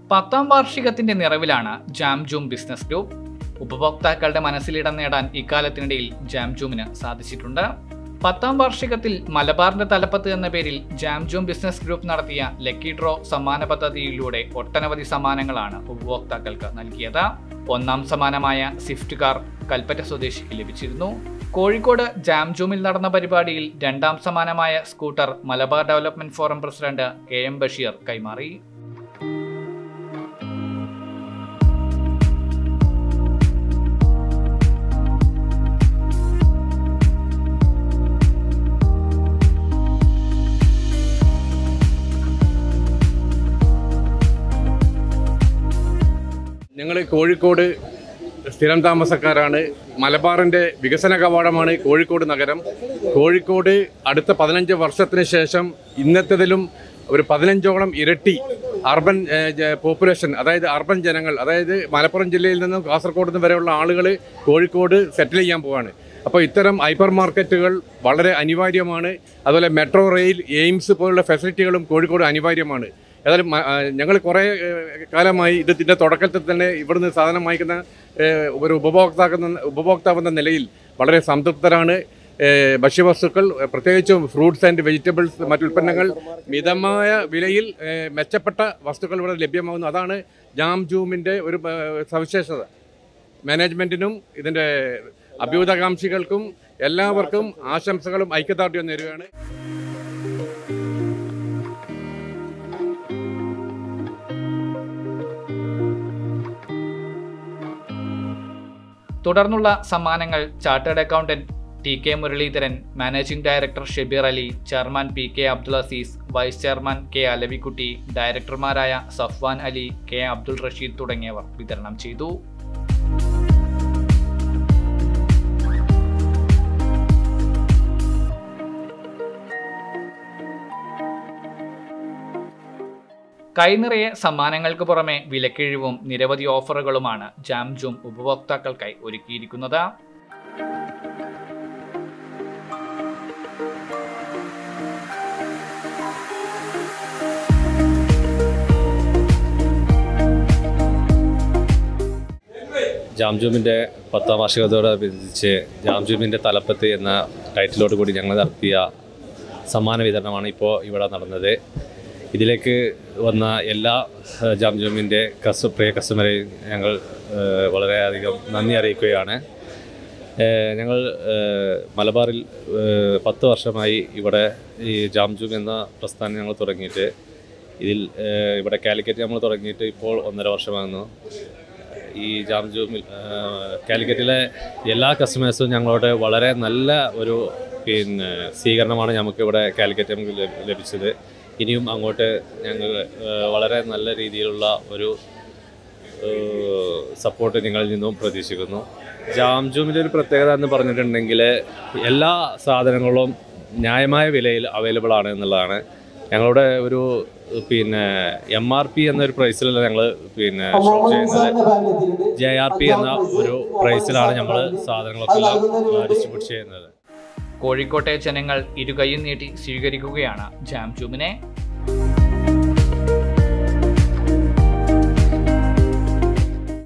പത്താം വാർഷികത്തിന്റെ നിറവിലാണ് ജാം ജൂം ബിസിനസ് ഗ്രൂപ്പ് ഉപഭോക്താക്കളുടെ മനസ്സിലിടം നേടാൻ ഇക്കാലത്തിനിടയിൽ ജാം ജൂമിന് സാധിച്ചിട്ടുണ്ട് പത്താം വാർഷികത്തിൽ മലബാറിന്റെ തലപ്പത്ത് എന്ന പേരിൽ ജാം ജൂം ബിസിനസ് ഗ്രൂപ്പ് നടത്തിയ ലക്കി ഡ്രോ സമ്മാന പദ്ധതിയിലൂടെ ഒട്ടനവധി സമ്മാനങ്ങളാണ് ഉപഭോക്താക്കൾക്ക് നൽകിയത് ഒന്നാം സമ്മാനമായ സ്വിഫ്റ്റ് കാർ കൽപ്പറ്റ സ്വദേശിക്ക് ലഭിച്ചിരുന്നു കോഴിക്കോട് ജാം ജൂമിൽ നടന്ന പരിപാടിയിൽ രണ്ടാം സമ്മാനമായ scooter Malabar development forum president K M Basheer കൈമാറി ഞങ്ങൾ കോഴിക്കോട് സ്ഥിരം താമസക്കാരാണ് മലബാറിൻ്റെ വികസന കവാടമാണ് കോഴിക്കോട് നഗരം കോഴിക്കോട് അടുത്ത പതിനഞ്ച് വർഷത്തിന് ശേഷം ഇന്നത്തതിലും ഒരു പതിനഞ്ചോളം ഇരട്ടി അർബൻ ഏഹ്, ജ- പോപ്പുലേഷൻ അതായത് അർബൻ ജനങ്ങൾ അതായത് മലപ്പുറം ജില്ലയിൽ നിന്നും കാസർഗോഡ് നിന്ന് വരെയുള്ള ആളുകൾ കോഴിക്കോട് സെറ്റിൽ ചെയ്യാൻ പോവാണ് അപ്പോൾ ഇത്തരം ഹൈപ്പർ മാർക്കറ്റുകൾ വളരെ അനിവാര്യമാണ് അതുപോലെ മെട്രോ റെയിൽ എയിംസ് പോലുള്ള ഫെസിലിറ്റികളും കോഴിക്കോട് അനിവാര്യമാണ് ഏതായാലും ഞങ്ങൾ കുറേ ഏഹ്, കാലമായി ഇത് ഇതിൻ്റെ തുടക്കത്തിൽ തന്നെ ഇവിടുന്ന് സാധനം വാങ്ങിക്കുന്ന ഏഹ്, ഒരു ഉപഭോക്താക്കുന്ന ഉപഭോക്താവ് എന്ന നിലയിൽ വളരെ സംതൃപ്തരാണ് ഏഹ്, ഭക്ഷ്യവസ്തുക്കൾ ഏഹ്, പ്രത്യേകിച്ചും ഫ്രൂട്ട്സ് ആൻഡ് വെജിറ്റബിൾസ് മറ്റുൽപ്പന്നങ്ങൾ മിതമായ വിലയിൽ ഏഹ്, മെച്ചപ്പെട്ട വസ്തുക്കൾ ഇവിടെ ലഭ്യമാകുന്നു അതാണ് ജാം ജൂമിൻ്റെ ഒരു ഏഹ്, സവിശേഷത മാനേജ്മെൻറ്റിനും ഇതിൻ്റെ അഭ്യുതകാംക്ഷികൾക്കും എല്ലാവർക്കും ആശംസകളും ഐക്യദാർഢ്യവും നേരുകയാണ് തുടർന്നുള്ള സമ്മാനങ്ങൾ chartered accountant T K Muraleedharan managing director Shebeer Ali chairman P K Abdul Azeez vice chairman K Alavikutty ഡയറക്ടർമാരായ സഫ്വാൻ അലി കെ അബ്ദുൾ റഷീദ് തുടങ്ങിയവർ വിതരണം ചെയ്തു കൈനിറയെ സമ്മാനങ്ങൾക്ക് പുറമെ വിലക്കിഴിവും നിരവധി ഓഫറുകളുമാണ് ജാം ജൂം ഉപഭോക്താക്കൾക്കായി ഒരുക്കിയിരിക്കുന്നത് ജാംജൂമിൻ്റെ പത്താം വാർഷികത്തോടനുബന്ധിച്ച് ജാംജൂമിൻ്റെ തലപ്പത്ത് എന്ന ടൈറ്റിലോട് കൂടി ഞങ്ങൾ നടത്തിയ സമ്മാന വിതരണമാണ് ഇപ്പോൾ ഇവിടെ നടന്നത് ഇതിലേക്ക് വന്ന എല്ലാ ഏഹ്, ജാംജൂമിൻ്റെ കസ്റ്റ പ്രിയ കസ്റ്റമറെയും ഞങ്ങൾ ഏഹ്, വളരെയധികം നന്ദി അറിയിക്കുകയാണ് ഏഹ്, ഞങ്ങൾ ഏഹ്, മലബാറിൽ ഏഹ്, പത്ത് വർഷമായി ഇവിടെ ഈ ജാംജൂം എന്ന പ്രസ്ഥാനം ഞങ്ങൾ തുടങ്ങിയിട്ട് ഇതിൽ ഏഹ്, ഇവിടെ കാലിക്കറ്റ് നമ്മൾ തുടങ്ങിയിട്ട് ഇപ്പോൾ ഒന്നര വർഷമാകുന്നു ഈ ജാം ജൂമിൽ കാലിക്കറ്റിലെ എല്ലാ കസ്റ്റമേഴ്സും ഞങ്ങളോട് വളരെ നല്ല ഒരു പിന്നെ സ്വീകരണമാണ് നമുക്ക് ഇവിടെ കാലിക്കറ്റ് നമുക്ക് ലഭ- ലഭിച്ചത് ഇനിയും അങ്ങോട്ട് ഞങ്ങൾ ഏഹ്, വളരെ നല്ല രീതിയിലുള്ള ഒരു സപ്പോർട്ട് നിങ്ങളിൽ നിന്നും പ്രതീക്ഷിക്കുന്നു ജാം ജൂമിൻ്റെ ഒരു പ്രത്യേകത എന്ന് പറഞ്ഞിട്ടുണ്ടെങ്കിൽ എല്ലാ സാധനങ്ങളും ന്യായമായ വിലയിൽ അവൈലബിൾ ആണ് എന്നുള്ളതാണ് ഞങ്ങളുടെ ഒരു പിന്നെ എം ആർ പി എന്നൊരു പ്രൈസിലല്ല ഞങ്ങൾ പിന്നെ ഷോപ്പ് ചെയ്യുന്നത് ജെ ആർ പി എന്ന ഒരു പ്രൈസിലാണ് നമ്മൾ സാധനങ്ങളൊക്കെ ഡിസ്ട്രിബ്യൂട്ട് ചെയ്യുന്നത് കോഴിക്കോട്ടെ ജനങ്ങൾ ഇരുകൈയും നീട്ടി സ്വീകരിക്കുകയാണ് ജാം ജൂമിനെ